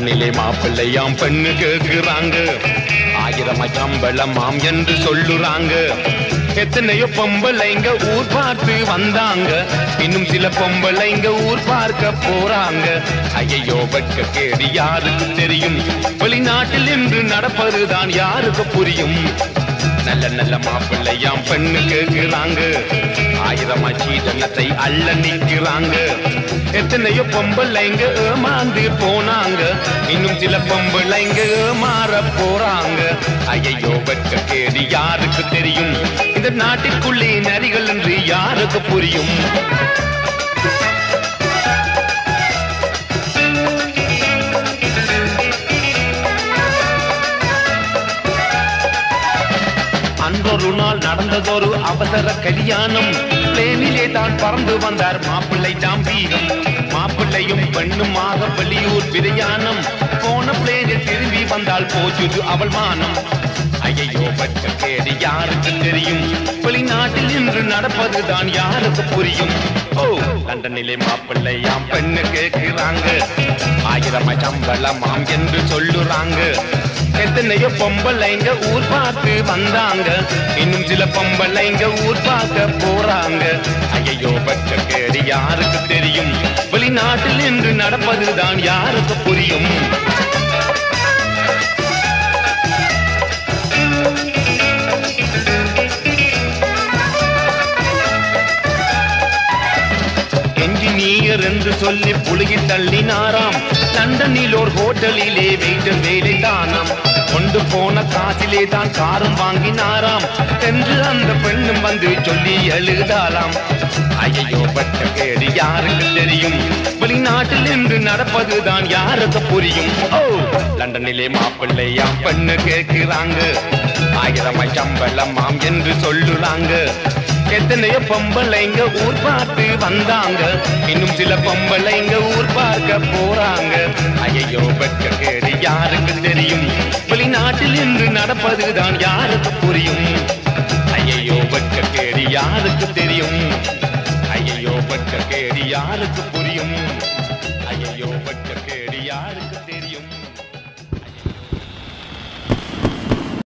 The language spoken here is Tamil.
லண்டனிலே மாப்பிள்ளையாம் பெண்ணு கேக்குறாங்க ஆயிரம் சம்பளமாம் என்று சொல்லுறாங்க எத்தனையோ பொம்பளைங்க ஊர் பார்த்து வந்தாங்க இன்னும் சில பொம்பளைங்க ஊர் பார்க்க போறாங்க ஐயையோ வெட்க கேடு யாருக்கு தெரியும் வெளிநாட்டில் இன்று நடப்பதுதான் யாருக்கு புரியும் நல்ல நல்ல மாப்பிள்ளையாம் பெண்ணு கேக்குறாங்க ஆயிரம் சீதனத்தை அள்ள நிக்கிறாங்க எத்தனையோ பொம்பளைங்க ஏமாந்து போனாங்க இன்னும் சில பொம்பளைங்க ஏமாற போறாங்க ஐயையோ வெட்க கேடு யாருக்கு தெரியும் இந்த நாட்டிற்குள்ளே நரிகள் என்று யாருக்கு புரியும் அன்றொரு நாள் நடந்ததொரு அவசர கல்யாணம் பிளேனிலே தான் பறந்து வந்தார் மாப்பிள்ளை ஜாம்பீகம் மாப்பிள்ளையும் பெண்ணுமாக வெளியூர் பிரயாணம் போன பிளேனில் திரும்பி வந்தால் போச்சுது அவள் மானம் ஐயையோ பச்ச கேடு யாருக்கு தெரியும் வெளிநாட்டில் இன்று நடப்பதுதான் யாருக்கு புரியும் ஓ லண்டனிலே மாப்பிள்ளையாம் பெண்ணு கேட்கிறாங்க ஆயிரம் சம்பளமாம் என்று சொல்லுறாங்க எத்தனையோ பொம்பளைங்க ஊர் பார்த்து வந்தாங்க இன்னும் சில பொம்பளைங்க ஊர் பார்க்க போறாங்க ஐயையோ பச்ச கேடு யாருக்கு தெரியும் வெளிநாட்டில் இன்று நடப்பதுதான் யாருக்கு புரியும் என்ஜினியர் என்று சொல்லி புழுகி தள்ளினாராம் லண்டனில் ஒரு ஹோட்டலிலே வெயிட்டர் வேலை தானாம் கொண்டு போன காசிலே தான் காரும் வாங்கினாராம் என்று அந்த பெண்ணும் வந்து சொல்லி எழுதாலாம் ஐயோ பட்ட கேடு யாருக்கு தெரியும் வெளிநாட்டில் இன்று நடப்பதுதான் யாருக்கு புரியும் ஓ லண்டனிலே மாப்பிள்ளையாம் பெண்ணு கேட்கிறாங்க ஆயிரம் சம்பளமாம் என்று சொல்லுறாங்க எத்தனையோ பொம்பளைங்க ஊர் பார்த்து வந்தாங்க இன்னும் சில பொம்பளைங்க ஊர் பார்க்க போறாங்க ஐயோ வெட்க கேடு யாருக்கு தெரியும் வெளிநாட்டில் இன்று நடப்பதுதான் யாருக்கு புரியும் ஐயோ வெட்க கேடு யாருக்கு தெரியும் ஐயோ வெட்க கேடு யாருக்கு புரியும்